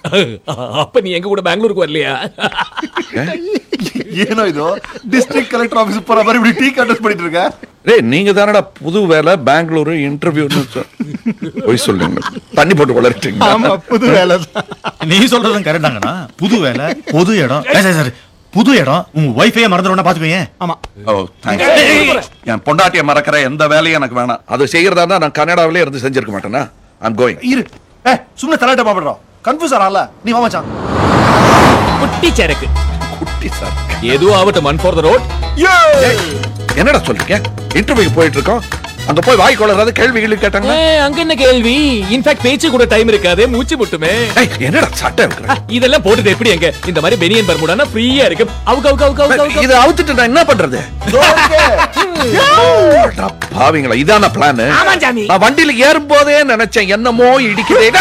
அப்ப நீ எங்க கூட பெங்களூருக்கு வரலையா ಏನೋ ಇದು ಡಿಸ್ಟ್ರಿಕ್ಟ್ ಕಲೆಕ್ಟರ್ ಆಫೀಸ್ ಪರ ಬರೀ இப்படி டீ கண்டஸ்ட் பண்ணிட்டு இருக்க டேய் நீங்க தானடா புது வேலை பெங்களூரு இன்டர்வியூன்னு போய் சொல்லுங்க தண்ணி போட்டு வளர்ட்டீங்க ஆமா புது வேலை நீ சொல்றதும் கரெக்டாங்கண்ணா புது வேலை பொது இடம் ஏய், சரி சரி புது இடம் உங்க ஒய்ஃபையே மறந்துடும் பாத்துக்கோங்க ஆமா ஓ தேங்க்ஸ் என் பொண்டாட்டிய மறக்கிற எந்த வேலையும் எனக்கு வேணாம் அது செய்யறதா இருந்தா நான் கனடாவிலே இருந்து செஞ்சிருக்க மாட்டேனா ஐம் கோயிங் இரு ஏ சும்ನೆ ತಲಾಟೆ ಮಾಡ್ಬಿಡ್ರೋ ಕನ್ಫ್ಯೂಸ್ ಆರಲ್ಲ ನೀ ಮಚಾನ್ குட்டி சரக்கு குட்டி சார் எதுவும் ஆகட்டும் மன் ஃபார் த ரோட் என்னடா சொல்றீங்க இன்டர்வியூக்கு போயிட்டு இருக்கோம் அங்க போய் வாய் கொள்ளறாத கேள்வி கேள்வி கேட்டாங்க அங்க என்ன கேள்வி இன்ஃபேக்ட் பேச்சு கூட டைம் இருக்காதே மூச்சு முட்டுமே ஏய், என்னடா சட்டை இருக்கிற இதெல்லாம் போட்டுட்டு எப்படி எங்க இந்த மாதிரி பெனியன் பர்முடானா ஃப்ரீயா இருக்கு அவுக்கு அவுக்கு அவுக்கு அவுக்கு அவுக்கு இதை அவுத்துட்டு நான் என்ன பண்றது அடா பாவிங்களா இதான பிளான் ஆமா சாமி. நான் வண்டியில ஏறும் போதே நினைச்சேன் என்னமோ இடிக்குதே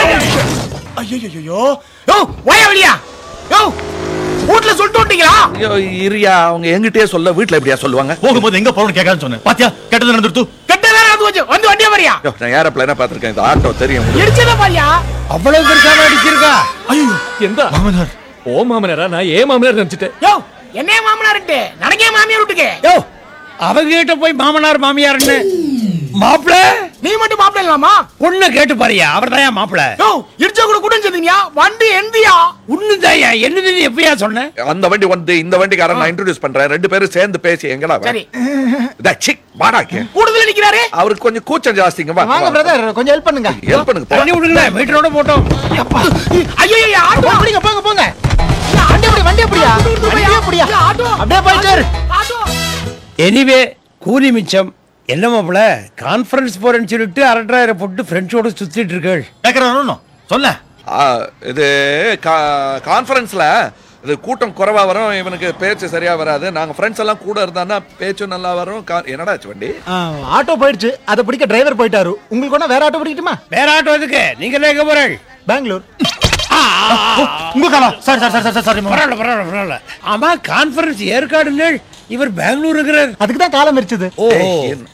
ஐயோ யோ வாயா வெளியா யோ வீட்ல சொல்லிட்டு வந்துட்டீங்களா ஐயோ, இருயா அவங்க எங்கிட்டயே சொல்ல வீட்ல எப்படியா சொல்லுவாங்க போகும்போது எங்க போறோம்னு கேட்காதுன்னு சொன்னேன் பாத்தியா கெட்டது நடந்துருத்து கெட்ட வேற அது வந்து வந்து வண்டியா வரியா ஐயோ, நான் ஏரோப்ளேனா பாத்திருக்கேன் இந்த ஆட்டோ தெரியும் இடிச்சத பாரியா அவ்வளவு பெருசாக அடிச்சிருக்கா ஐயோ எந்த மாமனார் ஓ மாமனாரா நான் ஏன் மாமனார் நினைச்சிட்டேன் யோ என்னைய மாமனார்ட்டு நடக்கே மாமியார் வீட்டுக்கு யோ அவங்க கிட்ட போய் மாமனார் மாமியார்னு மாப்பிள நீ மட்டும் மாப்பிள்ள இல்லாமா பொண்ணு கேட்டு பாரியா அவர் தான் மாப்பிள யோ இடிச்ச கூட கூட செஞ்சீங்க வண்டி எந்தியா உண்ணுதாயா என்னது நீ எப்பயா சொன்ன அந்த வண்டி வந்து இந்த வண்டிக்காரன் நான் இன்ட்ரோடியூஸ் பண்றேன் ரெண்டு பேரும் சேர்ந்து பேசி எங்கடா அவன்? சரி இதா, சிக், வாடா இங்க. கூடுதல் நிக்கிறாரு அவருக்கு கொஞ்சம் கூச்சம் ஜாஸ்திங்க வா வாங்க பிரதர் கொஞ்சம் ஹெல்ப் பண்ணுங்க ஹெல்ப் பண்ணுங்க போ. தண்ணி விடுங்களே மீட்டரோட போட்டோம் ஐயோ ஐயோ ஆட்டோ போங்க போங்க போங்க வண்டி எப்படி வண்டி எப்படியா வண்டி எப்படியா ஆட்டோ அப்படியே போயிட்டு இரு. ஆட்டோ எனிவே கூலி மிச்சம் என்ன மாப்பிள கான்ஃபரன்ஸ் போறேன்னு சொல்லிட்டு அரட்டாயிரம் போட்டு ஃப்ரெண்ட்ஸோட சுத்திட்டு இருக்கள் கேக்குறாரு சொல்ல ஆ, இது கான்ஃபரன்ஸ்ல இது கூட்டம் குறைவா வரும் இவனுக்கு பேச்சு சரியா வராது நாங்க ஃப்ரெண்ட்ஸ் எல்லாம் கூட இருந்தான்னா பேச்சும் நல்லா வரும் கா- என்னடா ஆச்சு வண்டி ஆ, ஆட்டோ போயிடுச்சு அதை பிடிக்க டிரைவர் போயிட்டாரு உங்களுக்கு ஒண்ணா வேற ஆட்டோ பிடிக்கட்டுமா வேற ஆட்டோ எதுக்கு நீங்க எல்லாம் எங்க போறள் பெங்களூர் உங்க காலா sorry sorry sorry sorry sorry பரவாயில்ல பரவாயில்ல பரவாயில்ல ஆமா கான்ஃபரன்ஸ் ஏற்காடுங்க இவர் பெங்களூர் இருக்கிறார் அதுக்கு தான் காலம் எரிச்சது ஓ ஏய், என்ன?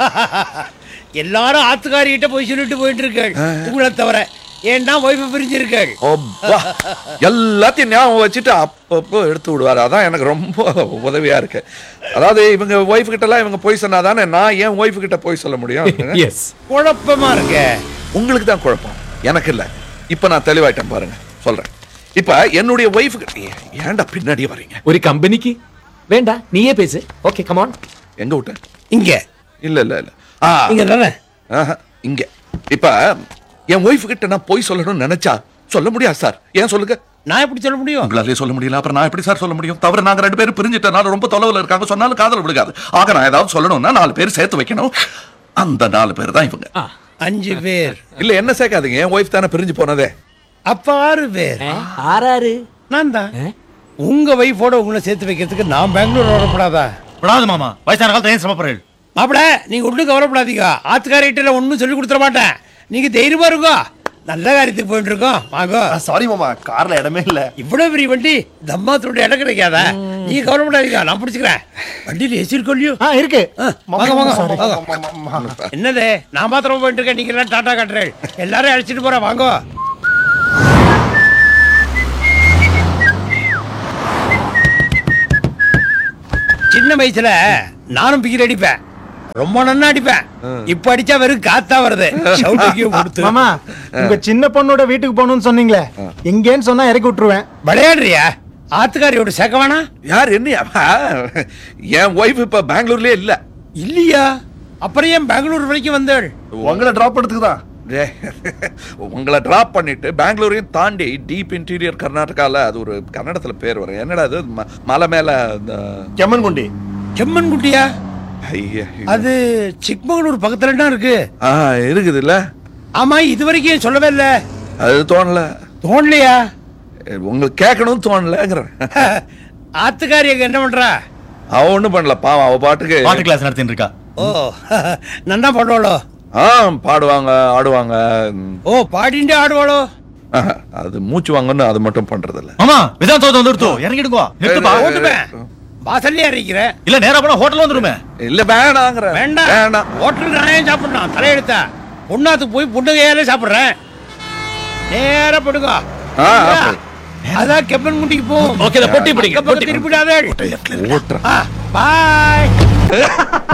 எல்லாரும் ஆத்துக்காரிகிட்ட போய் சொல்லிட்டு போயிட்டு இருக்கள் உங்களை தவிர ஏன்னா ஒய்ஃபை பிரிஞ்சிருக்கள் அப்பா. எல்லாத்தையும் ஞாபகம் வச்சுட்டு அப்பப்போ எடுத்து விடுவாரு அதான் எனக்கு ரொம்ப உதவியா இருக்கு அதாவது இவங்க ஒய்ஃப் கிட்ட எல்லாம் இவங்க போய் சொன்னாதானே நான் ஏன் ஒய்ஃப் கிட்ட போய் சொல்ல முடியும் எஸ் குழப்பமா இருக்க உங்களுக்கு தான் குழப்பம் எனக்கு இல்ல இப்ப நான் தெளிவாயிட்டேன் பாருங்க சொல்றேன் இப்ப என்னுடைய ஒய்ஃப் ஏன்டா பின்னாடியே வர்றீங்க ஒரு கம்பெனிக்கு வேண்டா நீயே பேசு ஓகே கமான் எங்க விட்டேன் இங்க இல்ல இல்ல இல்ல ஆ, இங்க தானே ஆஹா, இங்க இப்ப என் ஒய்ஃப் கிட்ட நான் போய் சொல்லணும்னு நினைச்சா சொல்ல முடியாது சார் ஏன் சொல்லுங்க நான் எப்படி சொல்ல முடியும் உங்களாலே சொல்ல முடியல அப்புறம் நான் எப்படி சார் சொல்ல முடியும் தவிர நாங்க ரெண்டு பேரும் பிரிஞ்சிட்டனால ரொம்ப தொலைவில் இருக்காங்க சொன்னாலும் காதல் விழுகாது ஆக நான் ஏதாவது சொல்லணும்னா நாலு பேர் சேர்த்து வைக்கணும் அந்த நாலு பேர் தான் இவங்க அஞ்சு பேர் இல்ல என்ன சேர்க்காதீங்க என் ஒய்ஃப் தானே பிரிஞ்சு போனதே அப்ப ஆறு பேர் ஆறாரு நான் தான் உங்க வைஃபோட உங்களை சேர்த்து வைக்கிறதுக்கு நான் பெங்களூர் வரக்கூடாதா விடாது மாமா வயசான காலத்துல ஏன் சிரமப்படுறீள் மாப்பிள நீங்க ஒன்றும் கவலைப்படாதீங்க ஆத்துக்காரிட்ட ஒன்றும் சொல்லி கொடுத்துட மாட்டேன் நீங்க தைரியமா இருக்கோ நல்ல காரியத்துக்கு போயிட்டு இருக்கோம் வாங்க சாரி மாமா கார்ல இடமே இல்ல இவ்வளவு பெரிய வண்டி தம்மாத்தோட இடம் கிடைக்காதா நீங்க கவலைப்படாதீங்க நான் பிடிச்சிக்கிறேன் வண்டியில் ஏசி இருக்கோ இல்லையோ ஆ இருக்கு ஆ, வாங்க வாங்க வாங்க என்னது நான் மாத்திரமா போயிட்டு இருக்கேன் நீங்க எல்லாம் டாடா காட்டுறேன் எல்லாரும் அழைச்சிட்டு போறேன் வாங்க சின்ன வயசுல நானும் பிகில் அடிப்பேன் ரொம்ப நன்னா அடிப்பேன் இப்ப அடிச்சா வெறும் காத்தா வருது சவுண்டுக்கும் கொடுத்து மாமா உங்க சின்ன பொண்ணோட வீட்டுக்கு போகணும்னு சொன்னீங்களே எங்கேன்னு சொன்னா இறக்கி விட்டுருவேன் விளையாடுறியா ஆத்துக்காரியோட சேர்க்க வேணாம் யார் என்ன என் ஒய்ஃப் இப்ப பெங்களூர்லயே இல்ல இல்லையா அப்புறம் ஏன் பெங்களூர் வரைக்கும் வந்தாள் உங்களை டிராப் பண்ணதுக்கு தான் டேய், உங்களை டிராப் பண்ணிட்டு பெங்களூரையும் தாண்டி டீப் இன்டீரியர் கர்நாடகால அது ஒரு கன்னடத்துல பேர் வரும் என்னடா அது ம- மலை மேல இந்த ಕೆಮ್ಮನ್ ಗುಂಡಿ செம்மன் குட்டியா ஐயா, அது சிக்மங்களூர் பக்கத்துல தான் இருக்கு ஆ இருக்குது இல்ல ஆமா இது வரைக்கும் ஏன் சொல்லவே இல்ல அது தோணல தோணலையா உங்களுக்கு கேட்கணும்னு தோணலங்கிறேன் ஆத்துக்காரி அங்க என்ன பண்றா அவ ஒண்ணும் பண்ணல பாவம் அவ பாட்டுக்கு பாட்டு கிளாஸ் நடத்திட்டு இருக்கா ஓ நன்னா பாடுவாளோ ஆ பாடுவாங்க ஆடுவாங்க ம், ஓ பாடிண்டே ஆடுவாளோ ஆஹா, அது மூச்சு வாங்கன்னு அது மட்டும் பண்றது இல்ல மாமா விதான் தோத்து வந்துருத்தோ இறங்கிடுங்கோ நிறுத்துப்பா ஓட்டுவேன் வாசல்லே அறிக்கிறேன் இல்ல நேரா போனா ஹோட்டல் வந்துருமே இல்ல வேணாங்கிற வேண்டாம் வேணாம் ஹோட்டல் நான் ஏன் சாப்பிடணும் தலையெடுத்தா பொண்ணாத்துக்கு போய் பொண்ணு கையாலே சாப்பிடுறேன் நேரா படுங்க ஆ, ஆ. அதான் கெப்பன் முண்டிக்கு போ ஓகே, இதை பொட்டி பிடிங்க, பொட்டி. திருப்பிடாதே ஓட்டுறேன் பாய்